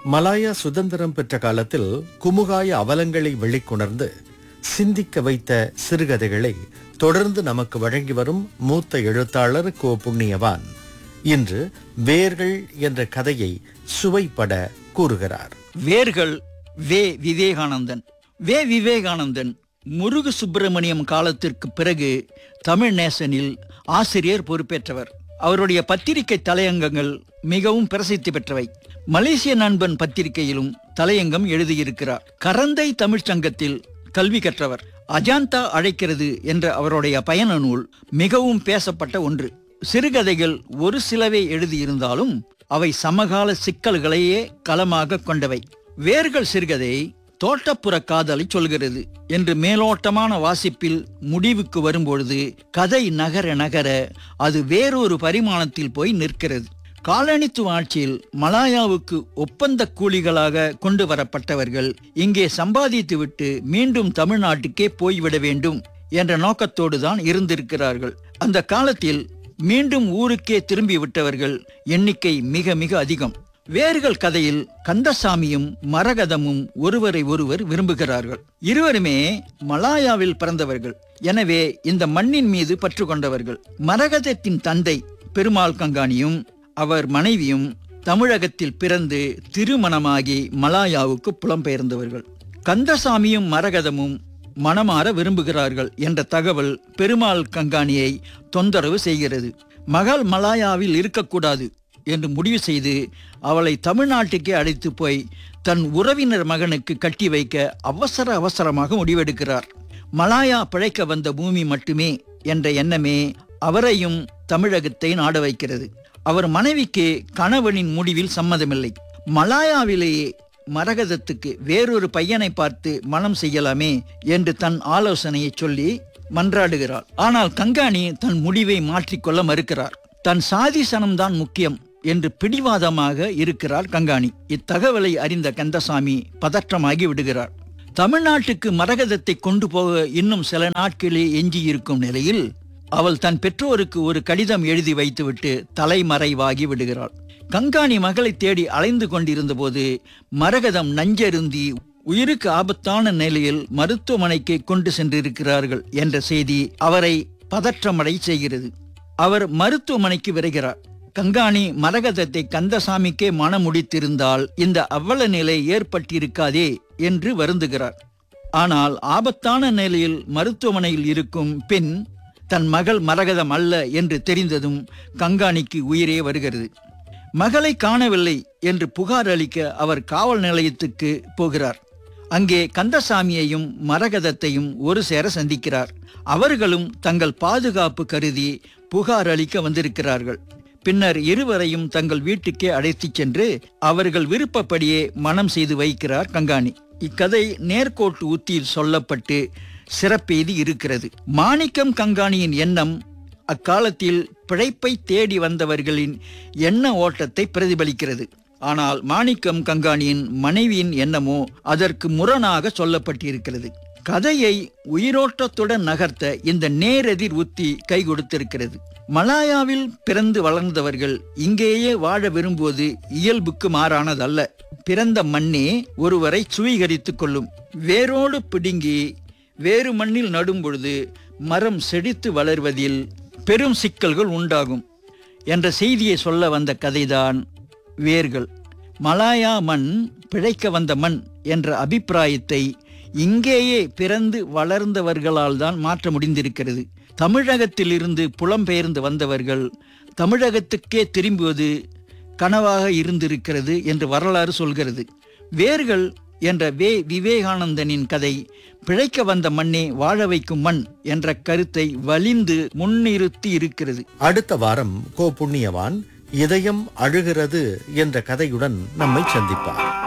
Malaya சுதந்திரம் பெற்ற காலத்தில் குமுகாய அவலங்களை வெளிக்கொணர்ந்து சிந்திக்க வைத்த சிறுகதைகளை தொடர்ந்து நமக்கு வழங்கி வரும் மூத்த எழுத்தாளர் கோ புண்ணியவான் இன்று வேர்கள் என்ற கதையை சுவைப்பட கூறுகிறார் வேர்கள் வே விவேகானந்தன் வே விவேகானந்தன் முருகு சுப்பிரமணியம் காலத்திற்கு பிறகு தமிழ் நேசனில் ஆசிரியர் பொறுப்பேற்றவர் அவருடைய பத்திரிகை தலையங்கங்கள் மிகவும் பிரசித்தி பெற்றவை மலேசிய நண்பன் பத்திரிகையிலும் தலையங்கம் எழுதியிருக்கிறார் கரந்தை தமிழ்ச் சங்கத்தில் கல்வி கற்றவர் அஜாந்தா அழைக்கிறது என்ற அவருடைய பயண நூல் மிகவும் பேசப்பட்ட ஒன்று சிறுகதைகள் ஒரு சிலவே எழுதியிருந்தாலும் அவை சமகால சிக்கல்களையே களமாக கொண்டவை வேர்கள் சிறுகதை தோட்டப்புற காதலை சொல்கிறது என்று மேலோட்டமான வாசிப்பில் முடிவுக்கு வரும்பொழுது கதை நகர நகர அது வேறொரு பரிமாணத்தில் போய் நிற்கிறது காலனித்துவ ஆட்சியில் மலாயாவுக்கு ஒப்பந்த கூலிகளாக கொண்டு வரப்பட்டவர்கள் இங்கே சம்பாதித்துவிட்டு மீண்டும் தமிழ்நாட்டுக்கே போய்விட வேண்டும் என்ற நோக்கத்தோடு தான் இருந்திருக்கிறார்கள் அந்த காலத்தில் மீண்டும் ஊருக்கே திரும்பி விட்டவர்கள் எண்ணிக்கை மிக மிக அதிகம் வேர்கள் கதையில் கந்தசாமியும் மரகதமும் ஒருவரை ஒருவர் விரும்புகிறார்கள் இருவருமே மலாயாவில் பிறந்தவர்கள் எனவே இந்த மண்ணின் மீது பற்று கொண்டவர்கள் மரகதத்தின் தந்தை பெருமாள் கங்காணியும் அவர் மனைவியும் தமிழகத்தில் பிறந்து திருமணமாகி மலாயாவுக்கு புலம்பெயர்ந்தவர்கள் கந்தசாமியும் மரகதமும் மனமாற விரும்புகிறார்கள் என்ற தகவல் பெருமாள் கங்காணியை தொந்தரவு செய்கிறது மகள் மலாயாவில் இருக்கக்கூடாது என்று முடிவு செய்து அவளை தமிழ்நாட்டுக்கே அழைத்து போய் தன் உறவினர் மகனுக்கு கட்டி வைக்க அவசர அவசரமாக முடிவெடுக்கிறார் மலாயா பிழைக்க வந்த பூமி மட்டுமே என்ற எண்ணமே அவரையும் தமிழகத்தை நாட வைக்கிறது அவர் மனைவிக்கு கணவனின் முடிவில் சம்மதமில்லை மலாயாவிலேயே மரகதத்துக்கு வேறொரு பையனை பார்த்து மனம் செய்யலாமே என்று தன் ஆலோசனையை சொல்லி மன்றாடுகிறாள் ஆனால் கங்காணி தன் முடிவை மாற்றிக்கொள்ள மறுக்கிறார் தன் சாதி சனம்தான் முக்கியம் என்று பிடிவாதமாக இருக்கிறார் கங்காணி இத்தகவலை அறிந்த கந்தசாமி பதற்றமாகி விடுகிறார் தமிழ்நாட்டுக்கு மரகதத்தை கொண்டு போக இன்னும் சில நாட்களே எஞ்சியிருக்கும் நிலையில் அவள் தன் பெற்றோருக்கு ஒரு கடிதம் எழுதி வைத்துவிட்டு தலைமறைவாகி விடுகிறாள் கங்காணி மகளை தேடி அலைந்து கொண்டிருந்த போது மரகதம் நஞ்சருந்தி உயிருக்கு ஆபத்தான நிலையில் மருத்துவமனைக்கு கொண்டு சென்றிருக்கிறார்கள் என்ற செய்தி அவரை பதற்றமடை செய்கிறது அவர் மருத்துவமனைக்கு விரைகிறார் கங்காணி மரகதத்தை கந்தசாமிக்கே மனமுடித்திருந்தால் இந்த அவ்வள நிலை ஏற்பட்டிருக்காதே என்று வருந்துகிறார் ஆனால் ஆபத்தான நிலையில் மருத்துவமனையில் இருக்கும் பெண் தன் மகள் மரகதம் அல்ல என்று தெரிந்ததும் கங்காணிக்கு உயிரே வருகிறது மகளை காணவில்லை என்று புகார் அளிக்க அவர் காவல் நிலையத்துக்கு போகிறார் அங்கே கந்தசாமியையும் மரகதத்தையும் ஒரு சேர சந்திக்கிறார் அவர்களும் தங்கள் பாதுகாப்பு கருதி புகார் அளிக்க வந்திருக்கிறார்கள் பின்னர் இருவரையும் தங்கள் வீட்டுக்கே அழைத்துச் சென்று அவர்கள் விருப்பப்படியே மனம் செய்து வைக்கிறார் கங்காணி இக்கதை நேர்கோட்டு உத்தியில் சொல்லப்பட்டு சிறப்பெய்தி இருக்கிறது மாணிக்கம் கங்காணியின் எண்ணம் அக்காலத்தில் பிழைப்பை தேடி வந்தவர்களின் எண்ண ஓட்டத்தை பிரதிபலிக்கிறது ஆனால் மாணிக்கம் கங்காணியின் மனைவியின் எண்ணமோ அதற்கு முரணாக சொல்லப்பட்டிருக்கிறது கதையை உயிரோட்டத்துடன் நகர்த்த இந்த நேரெதிர் உத்தி கை கொடுத்திருக்கிறது மலாயாவில் பிறந்து வளர்ந்தவர்கள் இங்கேயே வாழ விரும்புவது இயல்புக்கு மாறானதல்ல பிறந்த மண்ணே ஒருவரை சுவீகரித்துக் கொள்ளும் வேரோடு பிடுங்கி வேறு மண்ணில் நடும் பொழுது மரம் செழித்து வளர்வதில் பெரும் சிக்கல்கள் உண்டாகும் என்ற செய்தியை சொல்ல வந்த கதைதான் வேர்கள் மலாயா மண் பிழைக்க வந்த மண் என்ற அபிப்பிராயத்தை இங்கேயே பிறந்து வளர்ந்தவர்களால் தான் மாற்ற முடிந்திருக்கிறது தமிழகத்திலிருந்து புலம்பெயர்ந்து வந்தவர்கள் தமிழகத்துக்கே திரும்புவது கனவாக இருந்திருக்கிறது என்று வரலாறு சொல்கிறது வேர்கள் என்ற வே விவேகானந்தனின் கதை பிழைக்க வந்த மண்ணே வாழ வைக்கும் மண் என்ற கருத்தை வலிந்து முன்னிறுத்தி இருக்கிறது அடுத்த வாரம் கோ புண்ணியவான் இதயம் அழுகிறது என்ற கதையுடன் நம்மை சந்திப்பார்